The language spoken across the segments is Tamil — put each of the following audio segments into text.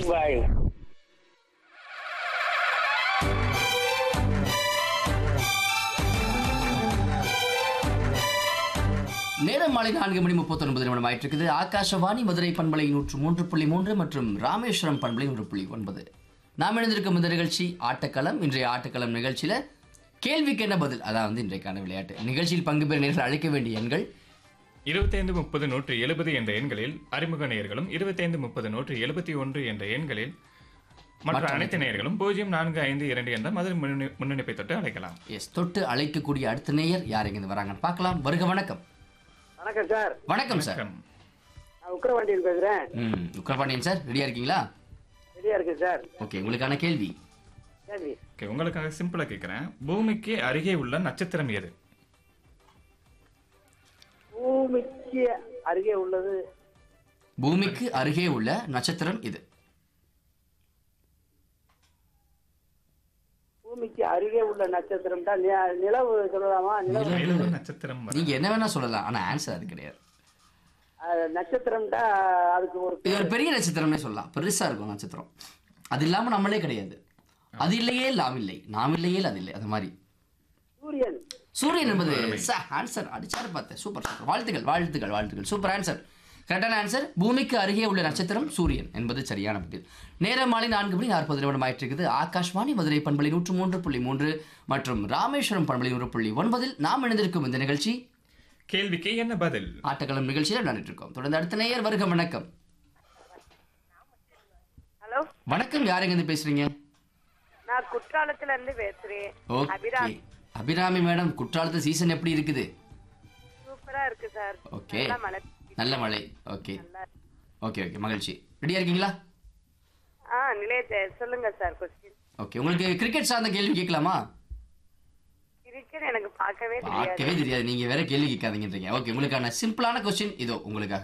ஸ்டாண்டிங் பாய் நேரம் மாலை நான்கு மணி முப்பத்தொன்பது நிமிடம் ஆயிட்டு இருக்குது ஆகாஷவாணி மதுரை பண்பலை நூற்று மூன்று புள்ளி மூன்று மற்றும் ராமேஸ்வரம் பண்பலை நூறு புள்ளி ஒன்பது நாம் இணைந்திருக்கும் இந்த நிகழ்ச்சி ஆட்டக்களம் இன்றைய ஆட்டக்களம் நிகழ்ச்சியில கேள்விக்கு என்ன பதில் அதான் வந்து இன்றைக்கான விளையாட்டு நிகழ்ச்சியில் பங்கு பெற நேர்கள் அழைக்க வேண்டிய எண்கள் இருபத்தைந்து முப்பது நூற்று எழுபது என்ற எண்களில் அறிமுக நேயர்களும் இருபத்தைந்து முப்பது நூற்று எழுபத்தி ஒன்று என்ற எண்களில் மற்ற அனைத்து நேயர்களும் பூஜ்ஜியம் நான்கு ஐந்து இரண்டு என்ற மதுரை முன்னணி- முன்னணிப்பை தொட்டு அழைக்கலாம் எஸ் தொட்டு அழைக்கக்கூடிய அடுத்த நேயர் யார் இங்கிருந்து வராங்கன்னு பார்க்கலாம் வருக வணக்கம் வணக்கம் சார் வணக்கம் சார் வணக்கம். நான் உக்கரவாண்டியில் பேசுறேன் ம் உக்கரபாண்டியன் சார் ரெடியா இருக்கீங்களா ரெடியா இருக்கு சார் ஓகே உங்களுக்கான கேள்வி கேள்வி ஓகே உங்களுக்காக சிம்பிளா கேட்கிறேன் பூமிக்கு அருகே உள்ள நட்சத்திரம் எது பூமிக்கு அருகே உள்ளது பூமிக்கு அருகே உள்ள நட்சத்திரம் இது பூமிக்கு அருகே உள்ள நட்சத்திரம் தான் நி- நிலவு சொல்லலாமா நிலவு நிலவு நட்சத்திரம் வரை. நீங்க என்ன வேணா சொல்லலாம் ஆனா ஆன்சர் அது கிடையாது அஹ், நட்சத்திரம் தான் அதுக்கு ஒரு இது ஒரு பெரிய நட்சத்திரம்னே சொல்லலாம் பெருசா இருக்கும் நட்சத்திரம் அது இல்லாம நம்மளே கிடையாது அது இல்லையே நாம் இல்லை நாம் இல்லையே அது இல்லை அது மாதிரி சூரியன் சூரியன் என்பது ஆன்சர் அடிச்சாரு பார்த்தேன் சூப்பர் சூப்பர் வாழ்த்துக்கள் வாழ்த்துக்கள் வாழ்த்துக்கள் சூப்பர் ஆன்சர் கரெக்டான ஆன்சர் பூமிக்கு அருகே உள்ள நட்சத்திரம் சூரியன் என்பது சரியான பதில் நேரம் மாலை நான்கு மணி நாற்பது நிமிடம் ஆயிட்டு இருக்குது ஆகாஷ்வாணி மதுரை பண்பலை நூற்று மூன்று புள்ளி மூன்று மற்றும் ராமேஸ்வரம் பண்பலை நூறு புள்ளி ஒன்பதில் நாம் இணைந்திருக்கும் இந்த நிகழ்ச்சி கேள்விக்கு என்ன பதில் ஆட்டக்களம் நிகழ்ச்சியில் விளையாடிட்டு இருக்கோம் தொடர்ந்து அடுத்த நேயர் வருக வணக்கம் ஹலோ வணக்கம் யார் எங்க இருந்து பேசுறீங்க நான் குற்றாலத்துல இருந்து பேசுறேன் ஓகே அபிராமி அபிராமி மேடம் குற்றாலத்து சீசன் எப்படி இருக்குது சூப்பரா இருக்கு சார் ஓகே நல்லா மழை நல்ல மழை ஓகே நல்லா இருக்கு. ஓகே ஓகே மகிழ்ச்சி ரெடியா இருக்கீங்களா ஆ நிலையத்தை சொல்லுங்க சார் கொஸ்டின் ஓகே உங்களுக்கு கிரிக்கெட் சார்ந்த கேள்வி கேட்கலாமா கிரிக்கெட் எனக்கு பார்க்கவே தெரியாது பார்க்கவே தெரியாது நீங்க வேற கேள்வி கேட்காதீங்கன்றீங்க ஓகே உங்களுக்கான சிம்பிளான கொஸ்டின் இதோ உங்களுக்காக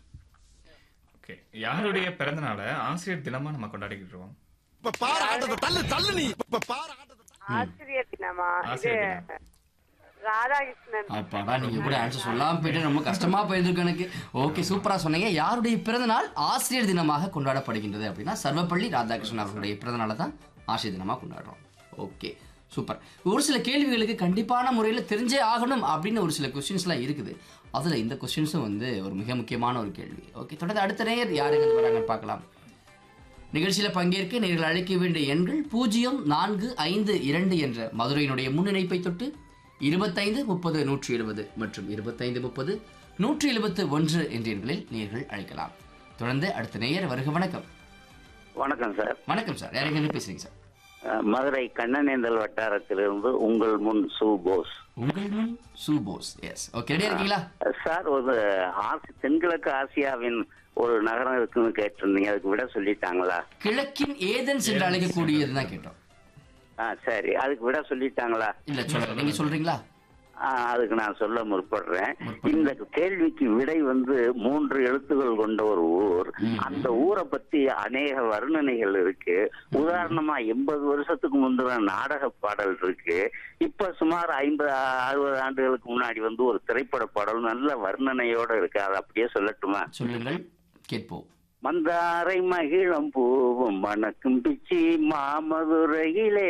ஓகே யாருடைய பிறந்த நாளை ஆசிரியர் தினமா நம்ம கொண்டாடிக்கிட்டு இருக்கோம் இப்ப பாரு ஆட்டத்தை தள்ளு தள்ளு நீ இப்ப பாரு ஆட்டத்தை ஆசிரியர் தினமா இது ஆசிரியர் தினம். ராதாகிருஷ்ணன் அப்பாடா நீங்க கூட ஆன்சர் சொல்லாம போயிட்டு ரொம்ப கஷ்டமா போயிருக்கு எனக்கு ஓகே சூப்பரா சொன்னீங்க யாருடைய பிறந்த நாள் ஆசிரியர் தினமாக கொண்டாடப்படுகின்றது அப்படின்னா சர்வப்பள்ளி ராதாகிருஷ்ணன் அவர்களுடைய பிறந்த நாளை தான் ஆசிரியர் தினமாக கொண்டாடுறோம் ஓகே சூப்பர் ஒரு சில கேள்விகளுக்கு கண்டிப்பான முறையில் தெரிஞ்சே ஆகணும் அப்படின்னு ஒரு சில கொஸ்டின்ஸ்லாம் இருக்குது அதில் இந்த கொஸ்டின்ஸும் வந்து ஒரு மிக முக்கியமான ஒரு கேள்வி ஓகே தொடர்ந்து அடுத்த நேயர் யார் எங்க வராங்கன்னு பார்க்கலாம் நிகழ்ச்சியில் பங்கேற்க நீங்கள் அழைக்க வேண்டிய எண்கள் பூஜ்ஜியம் நான்கு ஐந்து இரண்டு என்ற மதுரையினுடைய முன்னிணைப்பை தொட்டு இருபத்தைந்து முப்பது நூற்றி எழுபது மற்றும் இருபத்தைந்து முப்பது நூற்றி எழுபத்து ஒன்று என்ற எண்களில் நீங்கள் அழைக்கலாம் தொடர்ந்து அடுத்த நேயர் வருக வணக்கம் வணக்கம் சார் வணக்கம் சார் யார் எங்க பேசுறீங்க சார் அஹ், மதுரை கண்ணனேந்தல் வட்டாரத்திலிருந்து உங்கள் முன் சு போஸ் உங்கள் முன் சூபோஸ் எஸ் ஓகே ரெடியா இருக்கீங்களா அஹ், சார் ஒரு ஆசி தென்கிழக்கு ஆசியாவின் ஒரு நகரம் இருக்குன்னு கேட்டிருந்தீங்க அதுக்கு விட சொல்லிட்டாங்களா கிழக்கின் ஏதென்ஸ் என்று அழைக்கக்கூடியது தான் கேட்டோம் ஆ சரி அதுக்கு விட சொல்லிட்டாங்களா இல்ல சொல்றேன் நீங்க சொல்றீங்களா ஆ, அதுக்கு நான் சொல்ல முற்படுறேன் இந்த கேள்விக்கு விடை வந்து மூன்று எழுத்துகள் கொண்ட ஒரு ஊர் அந்த ஊரை பத்தி அநேக வர்ணனைகள் இருக்கு உதாரணமா எண்பது வருஷத்துக்கு முந்தின நாடக பாடல் இருக்கு இப்ப சுமார் ஐம்பது அறுபது ஆண்டுகளுக்கு முன்னாடி வந்து ஒரு திரைப்பட பாடல் நல்ல வர்ணனையோட இருக்கு அதை அப்படியே சொல்லட்டுமா சொல்லுங்கள் கேட்போம் மந்தாரை மகிழம் பூவும் மணக்கும் பிச்சி மாமதுரையிலே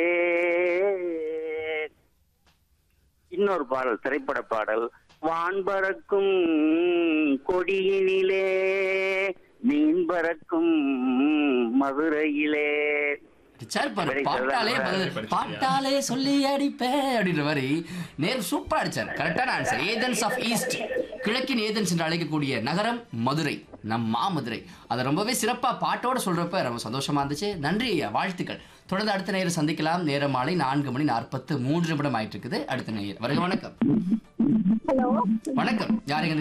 இன்னொரு பாடல் திரைப்பட பாடல் வான் பறக்கும் கொடியினிலே மீன் பறக்கும் மதுரையிலே சார் பாரு விடை பாட்டாலே சொல்லலாம். பதில் பாட்டாலே சொல்லி அடிப்பேன் அப்படின்ற மாதிரி நேர் சூப்பரா அடிச்சார் கரெக்டான ஆன்சர் ஏதென்ஸ் ஆஃப் ஈஸ்ட் கிழக்கின் ஏதென்ஸ் என்று அழைக்கக்கூடிய நகரம் மதுரை நம் மாமதுரை அதை ரொம்பவே சிறப்பா பாட்டோட சொல்றப்ப ரொம்ப சந்தோஷமா இருந்துச்சு நன்றி ஐயா வாழ்த்துக்கள் தொடர்ந்து அடுத்த நேரம் சந்திக்கலாம் நேரம் மாலை நான்கு மணி நாற்பத்து மூன்று நிமிடம் ஆயிட்டு இருக்குது அடுத்த நேயர் வருக வணக்கம் ஹலோ வணக்கம் யாருங்க